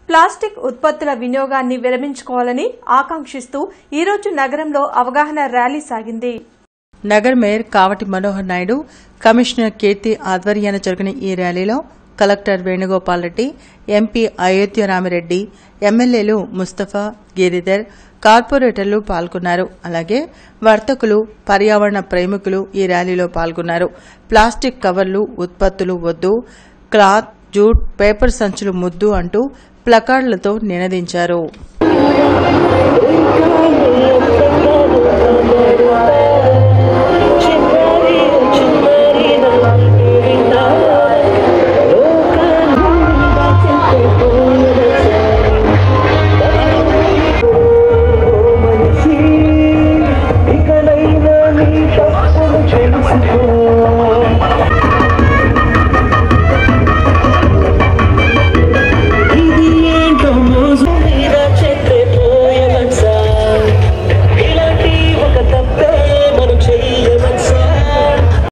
plastic ఉత్పత్తుల వినియోగాన్ని విరమించుకోవాలని ఆకాంక్షిస్తూ ఈరోజు నగరంలో అవగాహన ర్యాలీ సాగింది నగర్ మేయర్ కావటి మనోహర్ నాయుడు కమిషనర్ కీర్తి ఆధ్వర్యాన జరిగిన ఈ ర్యాలీలో కలెక్టర్ వేణుగోపాల్ రెడ్డి ఎంపీ అయోధ్య రామిరెడ్డి ఎమ్మెల్యేలు ముస్తఫా గిరిధర్ కార్పొరేటర్లు పాల్గొన్నారు అలాగే వర్తకులు పర్యావరణ ప్రేమికులు ఈ ర్యాలీలో పాల్గొన్నారు ప్లాస్టిక్ కవర్లు ఉత్పత్తులు వద్దు క్లాత్ జూట్ పేపర్ సంచులు ముద్దు అంటూ ప్లకార్డులతో నినదించారు ఇంకా